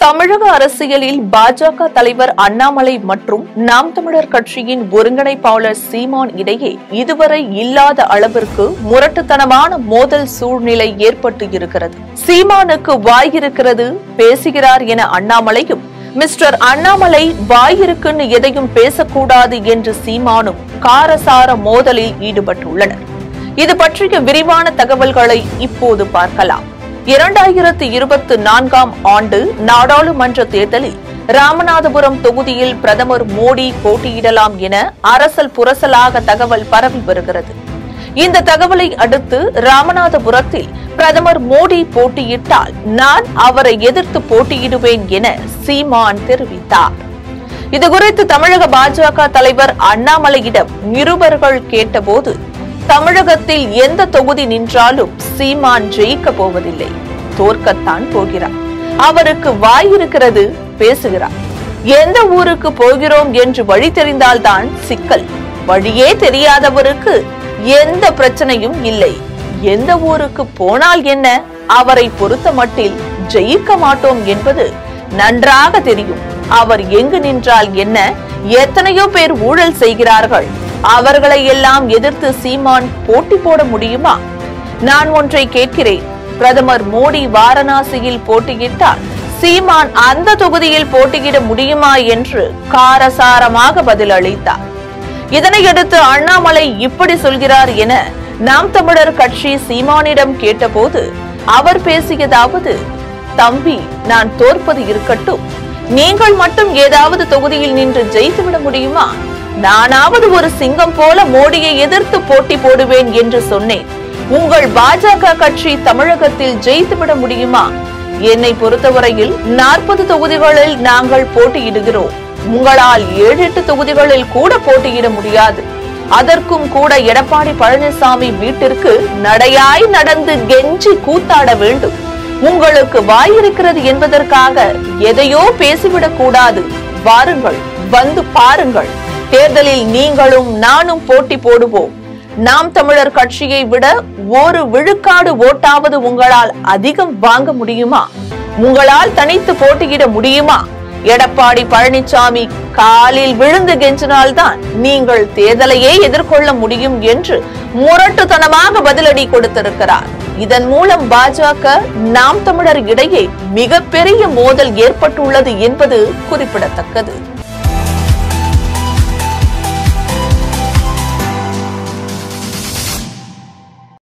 தமிழக அரசியலில் பாஜக தலைவர் அண்ணாமலை மற்றும் நாம் தமிழர் கட்சியின் ஒருங்கிணைப்பாளர் சீமான் இடையே இதுவரை இல்லாத அளவிற்கு முரட்டுத்தனமான மோதல் சூழ்நிலை ஏற்பட்டு இருக்கிறது சீமானுக்கு வாயிருக்கிறது பேசுகிறார் என அண்ணாமலையும் மிஸ்டர் அண்ணாமலை வாயிருக்குன்னு எதையும் பேசக்கூடாது என்று சீமானும் காரசார மோதலில் ஈடுபட்டுள்ளனர் இது பற்றிய விரிவான தகவல்களை இப்போது பார்க்கலாம் இரண்டாயிரத்து இருபத்தி நான்காம் ஆண்டு நாடாளுமன்ற தேர்தலில் ராமநாதபுரம் தொகுதியில் பிரதமர் மோடி போட்டியிடலாம் என அரசல் புரசலாக தகவல் பரவி வருகிறது இந்த தகவலை அடுத்து ராமநாதபுரத்தில் பிரதமர் மோடி போட்டியிட்டால் நான் அவரை எதிர்த்து போட்டியிடுவேன் என சீமான் தெரிவித்தார் இதுகுறித்து தமிழக பாஜக தலைவர் அண்ணாமலையிடம் நிருபர்கள் கேட்டபோது தமிழகத்தில் எந்த தொகுதி நின்றாலும் சீமான் ஜெயிக்க போவதில்லை தோற்கத்தான் போகிறார் அவருக்கு வாய் இருக்கிறது பேசுகிறார் எந்த ஊருக்கு போகிறோம் என்று வழி தெரிந்தால்தான் சிக்கல் வழியே தெரியாதவருக்கு எந்த பிரச்சனையும் இல்லை எந்த ஊருக்கு போனால் என்ன அவரை பொறுத்த மட்டில் ஜெயிக்க மாட்டோம் என்பது நன்றாக தெரியும் அவர் எங்கு நின்றால் என்ன எத்தனையோ பேர் ஊழல் செய்கிறார்கள் அவர்களை எல்லாம் எதிர்த்து சீமான் போட்டி போட முடியுமா நான் ஒன்றை கேட்கிறேன் பிரதமர் மோடி வாரணாசியில் போட்டியிட்டால் சீமான் அந்த தொகுதியில் போட்டியிட முடியுமா என்று காரசாரமாக பதிலளித்தார் இதனையடுத்து அண்ணாமலை இப்படி சொல்கிறார் என நாம் தமிழர் கட்சி சீமானிடம் கேட்டபோது அவர் பேசியதாவது தம்பி நான் தோற்பது இருக்கட்டும் நீங்கள் மட்டும் ஏதாவது தொகுதியில் நின்று ஜெயித்துவிட முடியுமா நானாவது ஒரு சிங்கம் போல மோடியை எதிர்த்து போட்டி போடுவேன் என்று சொன்னேன் உங்கள் பாஜக கட்சி தமிழகத்தில் ஜெயித்துவிட முடியுமா என்னை பொறுத்தவரையில் நாற்பது தொகுதிகளில் நாங்கள் போட்டியிடுகிறோம் உங்களால் ஏழு எட்டு தொகுதிகளில் கூட போட்டியிட முடியாது அதற்கும் கூட எடப்பாடி பழனிசாமி வீட்டிற்கு நடையாய் நடந்து கெஞ்சி கூத்தாட வேண்டும் உங்களுக்கு வாயிருக்கிறது என்பதற்காக எதையோ பேசிவிடக் கூடாது வாருங்கள் வந்து பாருங்கள் தேர்தலில் நீங்களும் நானும் போட்டி போடுவோம் நாம் தமிழர் கட்சியை விட ஒரு விழுக்காடு ஓட்டாவது உங்களால் அதிகம் வாங்க முடியுமா உங்களால் தனித்து போட்டியிட முடியுமா எடப்பாடி பழனிசாமி காலில் விழுந்து கெஞ்சினால்தான் நீங்கள் தேர்தலையே எதிர்கொள்ள முடியும் என்று முரட்டுத்தனமாக பதிலடி கொடுத்திருக்கிறார் இதன் மூலம் பாஜக நாம் தமிழர் இடையே மிகப்பெரிய மோதல் ஏற்பட்டுள்ளது என்பது குறிப்பிடத்தக்கது